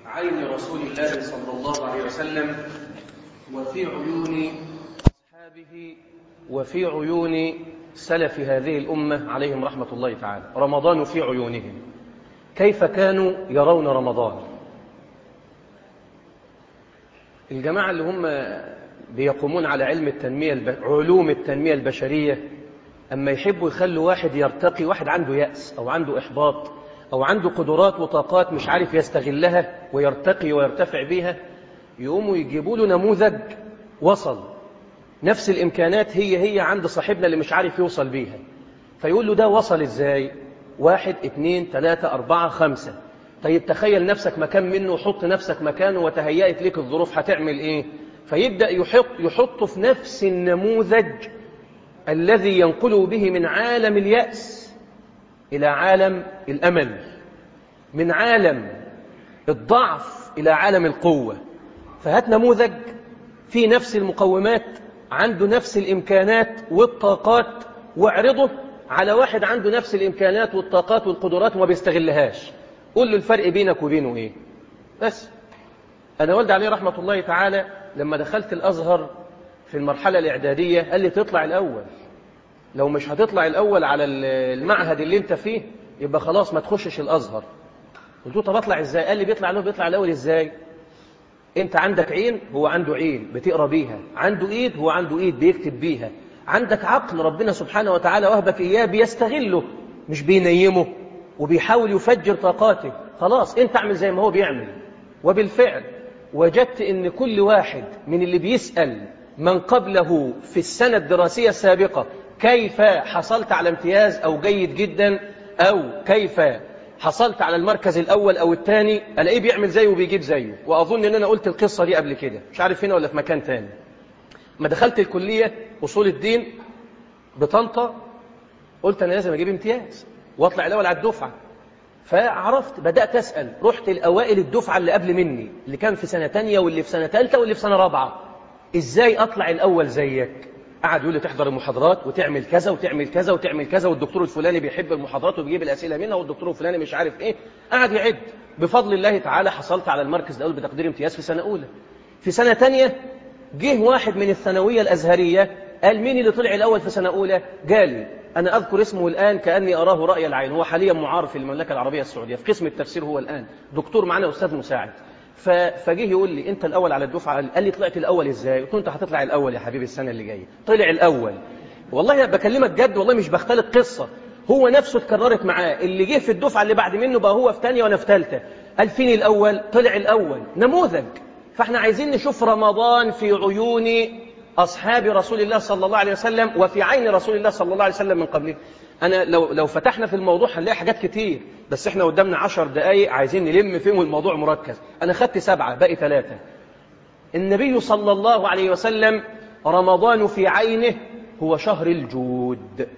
عين رسول الله صلى الله عليه وسلم وفي عيون أصحابه وفي عيون سلف هذه الأمة عليهم رحمة الله تعالى رمضان في عيونهم كيف كانوا يرون رمضان الجماعة اللي هم بيقومون على علم التنمية الب... علوم التنمية البشرية أما يحبوا يخلوا واحد يرتقي واحد عنده يأس أو عنده إحباط أو عنده قدرات وطاقات مش عارف يستغلها ويرتقي ويرتفع بيها يقوموا يجيبوا له نموذج وصل نفس الإمكانات هي هي عند صاحبنا اللي مش عارف يوصل بيها فيقول له ده وصل إزاي واحد اتنين تلاتة أربعة خمسة طيب تخيل نفسك مكان منه وحط نفسك مكانه وتهيأت لك الظروف هتعمل إيه فيبدأ يحط يحط في نفس النموذج الذي ينقله به من عالم اليأس إلى عالم الأمل من عالم الضعف إلى عالم القوة فهات نموذج في نفس المقومات عنده نفس الإمكانات والطاقات واعرضه على واحد عنده نفس الإمكانات والطاقات والقدرات وما بيستغلهاش قول له الفرق بينك وبينه إيه بس أنا والدي عليه رحمة الله تعالى لما دخلت الأزهر في المرحلة الإعدادية قال لي تطلع الأول لو مش هتطلع الأول على المعهد اللي انت فيه يبقى خلاص ما تخشش الأزهر قلت له طب اطلع ازاي قال لي بيطلع له بيطلع الأول ازاي انت عندك عين هو عنده عين بتقرا بيها عنده ايد هو عنده ايد بيكتب بيها عندك عقل ربنا سبحانه وتعالى وهبك اياه بيستغله مش بينيمه وبيحاول يفجر طاقاته خلاص انت اعمل زي ما هو بيعمل وبالفعل وجدت ان كل واحد من اللي بيسأل من قبله في السنة الدراسية السابقة كيف حصلت على امتياز أو جيد جدا أو كيف حصلت على المركز الأول أو الثاني ألاقيه بيعمل زيه وبيجيب زيه وأظن أن أنا قلت القصة دي قبل كده مش عارف هنا ولا في مكان تاني ما دخلت الكلية أصول الدين بطنطا قلت أنا لازم أجيب امتياز وأطلع الأول على الدفعة فعرفت بدأت أسأل رحت الأوائل الدفعة اللي قبل مني اللي كان في سنة تانية واللي في سنة ثالثة واللي في سنة رابعة إزاي أطلع الأول زيك قعد يقول لي تحضر المحاضرات وتعمل كذا وتعمل كذا وتعمل كذا والدكتور الفلاني بيحب المحاضرات وبيجيب الأسئلة منها والدكتور الفلاني مش عارف إيه قعد يعد بفضل الله تعالى حصلت على المركز الأول بتقدير امتياز في سنة أولى في سنة تانية جه واحد من الثانوية الأزهرية قال مين اللي طلع الأول في سنة أولى قال أنا أذكر اسمه الآن كأني أراه رأي العين هو حاليا معار في المملكة العربية السعودية في قسم التفسير هو الآن دكتور معنا أستاذ مساعد فجه يقول لي انت الاول على الدفعه قال لي طلعت الاول ازاي قلت له انت هتطلع الاول يا حبيبي السنه اللي جايه طلع الاول والله بكلمك جد والله مش بختلق قصه هو نفسه اتكررت معاه اللي جه في الدفعه اللي بعد منه بقى هو في ثانيه وانا في ثالثه قال فين الاول طلع الاول نموذج فاحنا عايزين نشوف رمضان في عيون اصحاب رسول الله صلى الله عليه وسلم وفي عين رسول الله صلى الله عليه وسلم من قبله أنا لو لو فتحنا في الموضوع هنلاقي حاجات كتير بس إحنا قدامنا عشر دقايق عايزين نلم فيهم الموضوع مركز أنا خدت سبعة باقي ثلاثة النبي صلى الله عليه وسلم رمضان في عينه هو شهر الجود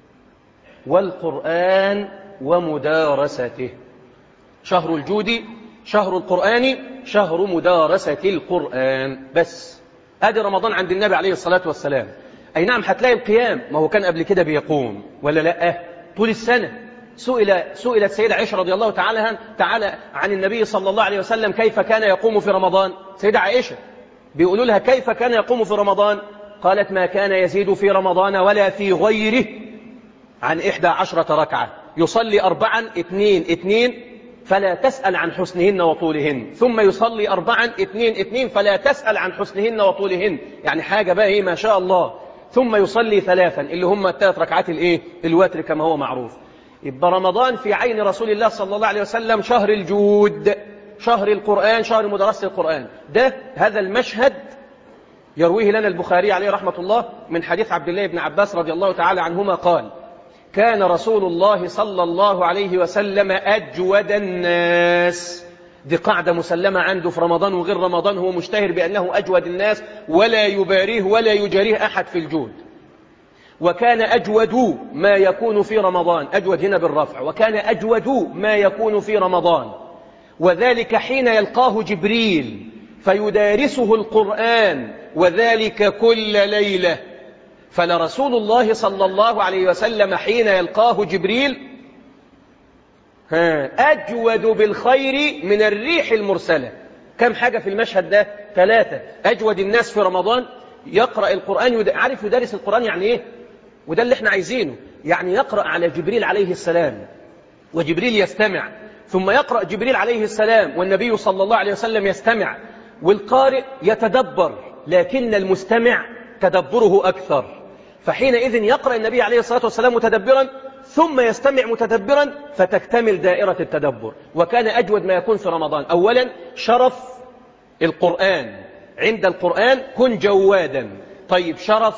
والقرآن ومدارسته شهر الجود شهر القرآن شهر مدارسة القرآن بس ادي رمضان عند النبي عليه الصلاة والسلام أي نعم هتلاقي القيام ما هو كان قبل كده بيقوم ولا لا طول السنة سئل سئلت سيدة عائشة رضي الله تعالى تعالى عن النبي صلى الله عليه وسلم كيف كان يقوم في رمضان سيدة عائشة بيقولوا لها كيف كان يقوم في رمضان قالت ما كان يزيد في رمضان ولا في غيره عن إحدى عشرة ركعة يصلي أربعا اثنين اثنين فلا تسأل عن حسنهن وطولهن ثم يصلي أربعا اثنين اثنين فلا تسأل عن حسنهن وطولهن يعني حاجة بقى إيه ما شاء الله ثم يصلي ثلاثا اللي هم الثلاث ركعات الايه الوتر كما هو معروف يبقى رمضان في عين رسول الله صلى الله عليه وسلم شهر الجود شهر القرآن شهر مدرسة القرآن ده هذا المشهد يرويه لنا البخاري عليه رحمة الله من حديث عبد الله بن عباس رضي الله تعالى عنهما قال كان رسول الله صلى الله عليه وسلم أجود الناس دي قاعدة مسلمة عنده في رمضان وغير رمضان هو مشتهر بأنه أجود الناس ولا يباريه ولا يجاريه أحد في الجود وكان أجود ما يكون في رمضان أجود هنا بالرفع وكان أجود ما يكون في رمضان وذلك حين يلقاه جبريل فيدارسه القرآن وذلك كل ليلة فلرسول الله صلى الله عليه وسلم حين يلقاه جبريل ها أجود بالخير من الريح المرسلة كم حاجة في المشهد ده ثلاثة أجود الناس في رمضان يقرأ القرآن يد... عارف يدرس القرآن يعني إيه وده اللي احنا عايزينه يعني يقرأ على جبريل عليه السلام وجبريل يستمع ثم يقرأ جبريل عليه السلام والنبي صلى الله عليه وسلم يستمع والقارئ يتدبر لكن المستمع تدبره أكثر فحينئذ يقرأ النبي عليه الصلاة والسلام متدبرا ثم يستمع متدبرا فتكتمل دائرة التدبر وكان أجود ما يكون في رمضان أولا شرف القرآن عند القرآن كن جوادا طيب شرف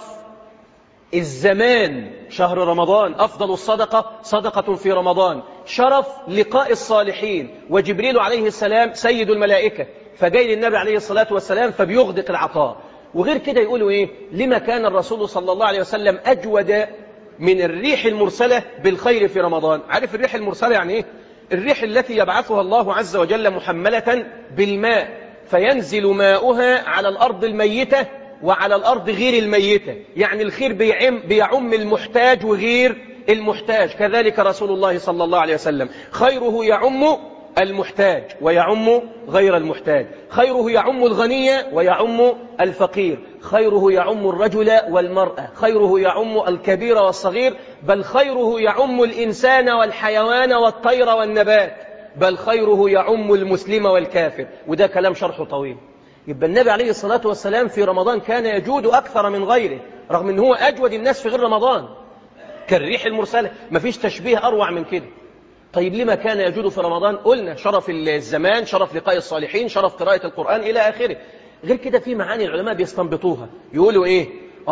الزمان شهر رمضان أفضل الصدقة صدقة في رمضان شرف لقاء الصالحين وجبريل عليه السلام سيد الملائكة فجاي للنبي عليه الصلاة والسلام فبيغدق العطاء وغير كده يقولوا إيه لما كان الرسول صلى الله عليه وسلم أجود من الريح المرسلة بالخير في رمضان عارف الريح المرسلة يعني إيه الريح التي يبعثها الله عز وجل محملة بالماء فينزل ماؤها على الأرض الميتة وعلى الأرض غير الميتة يعني الخير بيعم, بيعم المحتاج وغير المحتاج كذلك رسول الله صلى الله عليه وسلم خيره يعم المحتاج ويعم غير المحتاج خيره يعم الغني ويعم الفقير خيره يعم الرجل والمرأة خيره يعم الكبير والصغير بل خيره يعم الإنسان والحيوان والطير والنبات بل خيره يعم المسلم والكافر وده كلام شرحه طويل يبقى النبي عليه الصلاة والسلام في رمضان كان يجود أكثر من غيره رغم أنه هو أجود الناس في غير رمضان كالريح المرسلة مفيش تشبيه أروع من كده طيب لما كان يجود في رمضان قلنا شرف الزمان شرف لقاء الصالحين شرف قراءة القرآن إلى آخره غير كده في معاني العلماء بيستنبطوها يقولوا إيه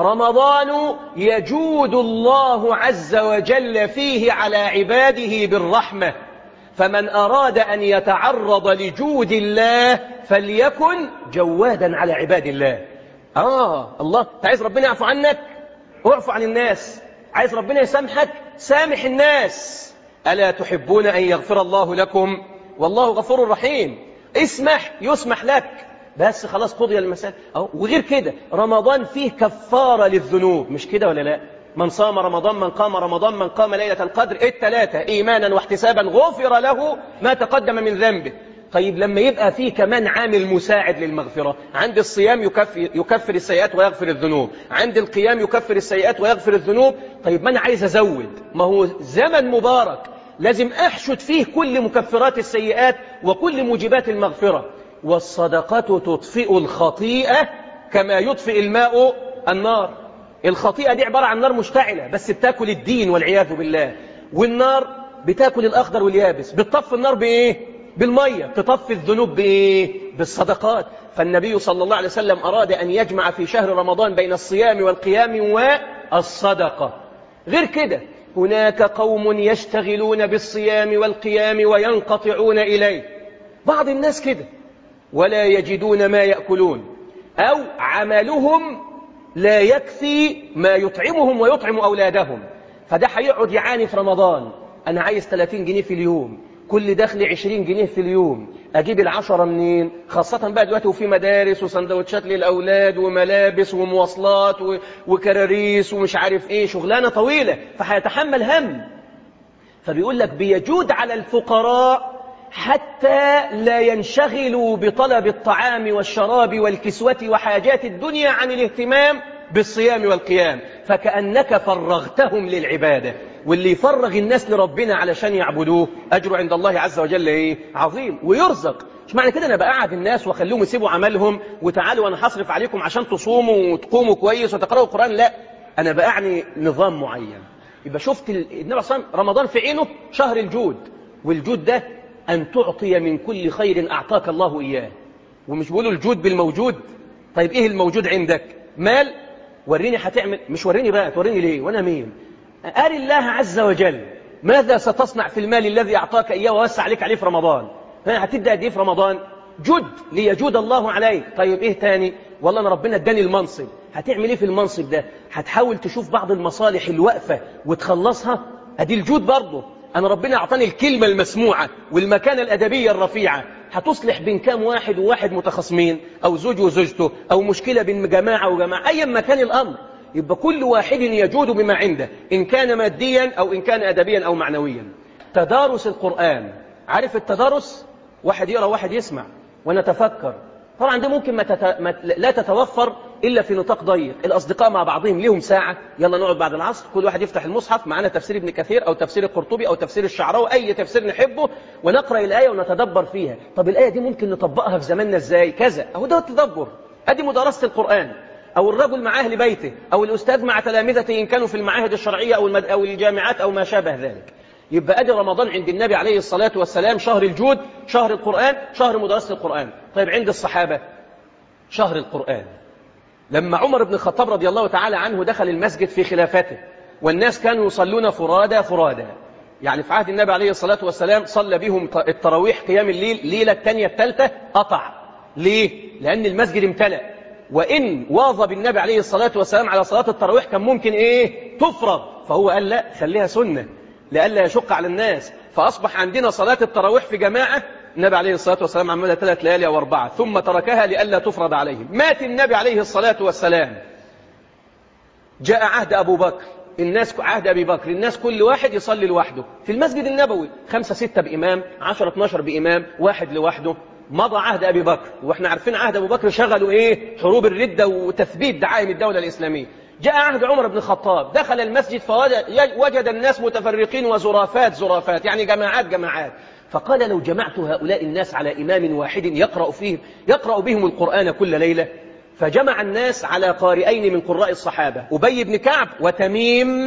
رمضان يجود الله عز وجل فيه على عباده بالرحمة فمن أراد أن يتعرض لجود الله فليكن جوادا على عباد الله آه الله عايز ربنا يعفو عنك اعفو عن الناس عايز ربنا يسامحك سامح الناس ألا تحبون أن يغفر الله لكم والله غفور رحيم اسمح يسمح لك بس خلاص قضي المسألة أو وغير كده رمضان فيه كفارة للذنوب مش كده ولا لا من صام رمضان من قام رمضان من قام ليلة القدر التلاتة إيمانا واحتسابا غفر له ما تقدم من ذنبه طيب لما يبقى فيه كمان عامل مساعد للمغفرة عند الصيام يكفر, يكفر السيئات ويغفر الذنوب عند القيام يكفر السيئات ويغفر الذنوب طيب ما أنا عايز أزود ما هو زمن مبارك لازم أحشد فيه كل مكفرات السيئات وكل موجبات المغفرة والصدقة تطفئ الخطيئة كما يطفئ الماء النار الخطيئة دي عبارة عن نار مشتعلة بس بتاكل الدين والعياذ بالله والنار بتاكل الأخضر واليابس بتطفي النار بإيه؟ بالمية تطفي الذنوب بإيه؟ بالصدقات فالنبي صلى الله عليه وسلم أراد أن يجمع في شهر رمضان بين الصيام والقيام والصدقة غير كده هناك قوم يشتغلون بالصيام والقيام وينقطعون إليه بعض الناس كده ولا يجدون ما يأكلون أو عملهم لا يكفي ما يطعمهم ويطعم أولادهم فده هيقعد يعاني في رمضان أنا عايز 30 جنيه في اليوم كل دخلي 20 جنيه في اليوم أجيب العشرة منين خاصة بقى دلوقتي وفي مدارس وسندوتشات للأولاد وملابس ومواصلات وكراريس ومش عارف إيه شغلانة طويلة فهيتحمل هم فبيقول لك بيجود على الفقراء حتى لا ينشغلوا بطلب الطعام والشراب والكسوة وحاجات الدنيا عن الاهتمام بالصيام والقيام فكأنك فرغتهم للعبادة واللي يفرغ الناس لربنا علشان يعبدوه أجره عند الله عز وجل إيه؟ عظيم ويرزق مش معنى كده أنا بقعد الناس وأخليهم يسيبوا عملهم وتعالوا أنا هصرف عليكم عشان تصوموا وتقوموا كويس وتقرأوا القرآن لا أنا بأعني نظام معين يبقى شفت النبي صلى الله عليه وسلم رمضان في عينه شهر الجود والجود ده أن تعطي من كل خير أعطاك الله إياه ومش بيقولوا الجود بالموجود طيب إيه الموجود عندك مال وريني هتعمل مش وريني بقى توريني ليه وانا مين أري الله عز وجل ماذا ستصنع في المال الذي أعطاك إياه ووسع عليك عليه في رمضان هتبدأ قد إيه في رمضان جد ليجود الله عليك طيب إيه تاني والله أنا ربنا اداني المنصب هتعمل إيه في المنصب ده هتحاول تشوف بعض المصالح الواقفة وتخلصها أدي الجود برضه أنا ربنا أعطاني الكلمة المسموعة والمكانة الأدبية الرفيعة هتصلح بين كام واحد وواحد متخاصمين أو زوج وزوجته أو مشكلة بين جماعة وجماعة أيا ما كان الأمر يبقى كل واحد يجود بما عنده إن كان ماديا أو إن كان أدبيا أو معنويا تدارس القرآن عارف التدارس واحد يقرأ واحد يسمع ونتفكر طبعا دي ممكن ما تت... ما... لا تتوفر إلا في نطاق ضيق الأصدقاء مع بعضهم ليهم ساعة يلا نقعد بعد العصر كل واحد يفتح المصحف معانا تفسير ابن كثير أو تفسير القرطبي أو تفسير الشعراوي أي تفسير نحبه ونقرأ الآية ونتدبر فيها طب الآية دي ممكن نطبقها في زماننا إزاي كذا أهو ده التدبر أدي مدارسة القرآن أو الرجل مع أهل بيته أو الأستاذ مع تلامذته إن كانوا في المعاهد الشرعية أو, المد... أو الجامعات أو ما شابه ذلك يبقى أدي رمضان عند النبي عليه الصلاة والسلام شهر الجود شهر القرآن شهر مدرسة القرآن طيب عند الصحابة شهر القرآن لما عمر بن الخطاب رضي الله تعالى عنه دخل المسجد في خلافته والناس كانوا يصلون فرادى فرادى يعني في عهد النبي عليه الصلاة والسلام صلى بهم التراويح قيام الليل ليلة الثانية الثالثة قطع ليه؟ لأن المسجد امتلأ وإن واظب النبي عليه الصلاة والسلام على صلاة التراويح كان ممكن إيه؟ تفرض فهو قال لا خليها سنة لئلا يشق على الناس فأصبح عندنا صلاة التراويح في جماعة النبي عليه الصلاة والسلام عملها ثلاث ليالي أو أربعة ثم تركها لئلا تفرض عليهم مات النبي عليه الصلاة والسلام جاء عهد أبو بكر الناس عهد أبي بكر الناس كل واحد يصلي لوحده في المسجد النبوي خمسة ستة بإمام عشرة اتناشر بإمام واحد لوحده مضى عهد أبي بكر وإحنا عارفين عهد أبو بكر شغلوا إيه حروب الردة وتثبيت دعائم الدولة الإسلامية جاء عهد عمر بن الخطاب دخل المسجد فوجد الناس متفرقين وزرافات زرافات يعني جماعات جماعات فقال لو جمعت هؤلاء الناس على إمام واحد يقرأ فيهم يقرأ بهم القرآن كل ليلة فجمع الناس على قارئين من قراء الصحابة أبي بن كعب وتميم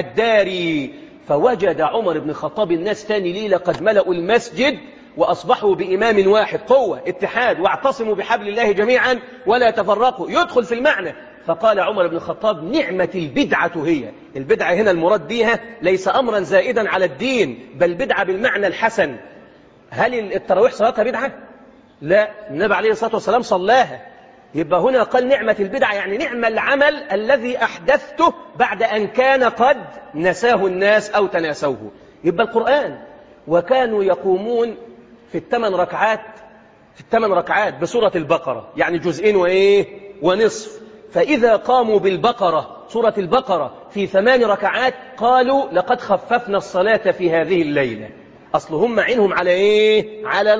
الداري فوجد عمر بن الخطاب الناس ثاني ليلة قد ملأوا المسجد وأصبحوا بإمام واحد قوة اتحاد واعتصموا بحبل الله جميعا ولا تفرقوا يدخل في المعنى فقال عمر بن الخطاب نعمة البدعة هي البدعة هنا المراد بها ليس أمرا زائدا على الدين بل بدعة بالمعنى الحسن هل التراويح صلاتها بدعة؟ لا النبي عليه الصلاة والسلام صلاها يبقى هنا قال نعمة البدعة يعني نعم العمل الذي أحدثته بعد أن كان قد نساه الناس أو تناسوه يبقى القرآن وكانوا يقومون في الثمان ركعات في الثمان ركعات بسورة البقرة يعني جزئين وإيه ونصف فإذا قاموا بالبقرة سورة البقرة في ثمان ركعات قالوا لقد خففنا الصلاة في هذه الليلة أصل هم عينهم على إيه؟ على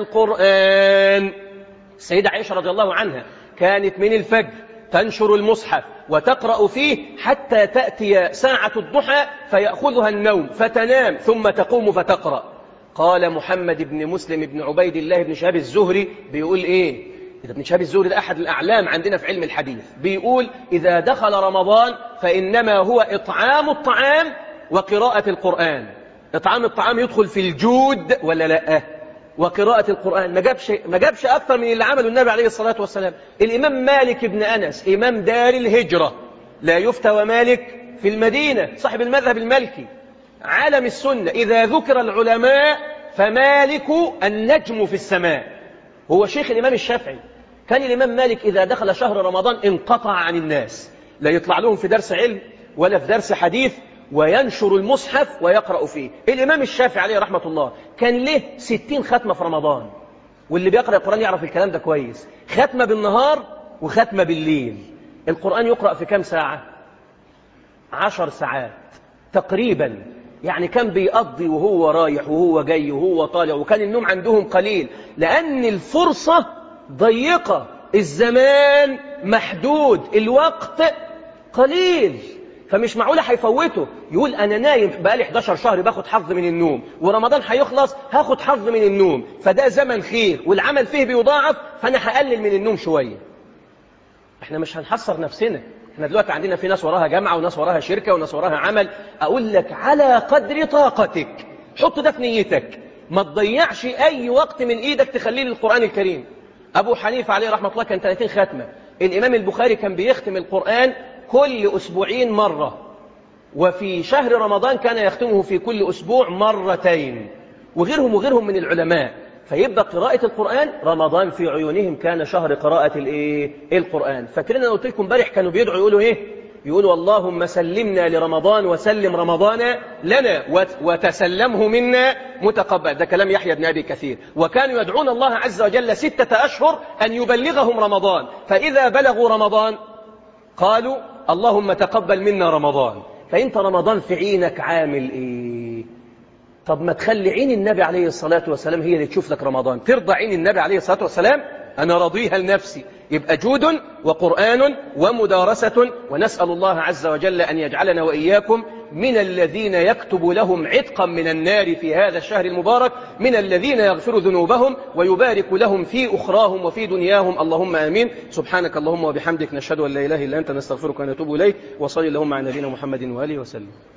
القرآن السيدة عائشة رضي الله عنها كانت من الفجر تنشر المصحف وتقرأ فيه حتى تأتي ساعة الضحى فيأخذها النوم فتنام ثم تقوم فتقرأ قال محمد بن مسلم بن عبيد الله بن شهاب الزهري بيقول إيه إذا ابن شهاب الزهري ده أحد الأعلام عندنا في علم الحديث بيقول إذا دخل رمضان فإنما هو إطعام الطعام وقراءة القرآن إطعام الطعام يدخل في الجود ولا لا وقراءة القرآن ما جابش, ما جابش أكثر من اللي عمله النبي عليه الصلاة والسلام الإمام مالك بن أنس إمام دار الهجرة لا يفتى مالك في المدينة صاحب المذهب المالكي عالم السنة إذا ذكر العلماء فمالك النجم في السماء هو شيخ الإمام الشافعي كان الإمام مالك إذا دخل شهر رمضان انقطع عن الناس لا يطلع لهم في درس علم ولا في درس حديث وينشر المصحف ويقرأ فيه الإمام الشافعي عليه رحمة الله كان له ستين ختمة في رمضان واللي بيقرأ القرآن يعرف الكلام ده كويس ختمة بالنهار وختمة بالليل القرآن يقرأ في كم ساعة عشر ساعات تقريبا يعني كان بيقضي وهو رايح وهو جاي وهو طالع وكان النوم عندهم قليل لأن الفرصة ضيقة الزمان محدود الوقت قليل فمش معقولة هيفوته يقول أنا نايم بقالي 11 شهر باخد حظ من النوم ورمضان هيخلص هاخد حظ من النوم فده زمن خير والعمل فيه بيضاعف فأنا هقلل من النوم شوية احنا مش هنحصر نفسنا احنا دلوقتي عندنا في ناس وراها جامعة وناس وراها شركة وناس وراها عمل أقول لك على قدر طاقتك حط ده في نيتك ما تضيعش أي وقت من إيدك تخليه للقرآن الكريم أبو حنيفة عليه رحمة الله كان 30 ختمة الإمام البخاري كان بيختم القرآن كل أسبوعين مرة وفي شهر رمضان كان يختمه في كل أسبوع مرتين وغيرهم وغيرهم من العلماء فيبقى قراءة القرآن رمضان في عيونهم كان شهر قراءة الإيه؟ القرآن فاكرين أنا قلت لكم امبارح كانوا بيدعوا يقولوا إيه يقولوا اللهم سلمنا لرمضان وسلم رمضان لنا وتسلمه منا متقبل ده كلام يحيى بن أبي كثير وكانوا يدعون الله عز وجل ستة أشهر أن يبلغهم رمضان فإذا بلغوا رمضان قالوا اللهم تقبل منا رمضان فانت رمضان في عينك عامل ايه طب ما تخلي عين النبي عليه الصلاة والسلام هي اللي تشوف لك رمضان ترضى عين النبي عليه الصلاة والسلام أنا رضيها لنفسي يبقى جود وقرآن ومدارسة ونسأل الله عز وجل أن يجعلنا وإياكم من الذين يكتب لهم عتقا من النار في هذا الشهر المبارك من الذين يغفر ذنوبهم ويبارك لهم في أخراهم وفي دنياهم اللهم آمين سبحانك اللهم وبحمدك نشهد أن لا إله إلا أنت نستغفرك ونتوب إليك وصلي اللهم على نبينا محمد وآله وسلم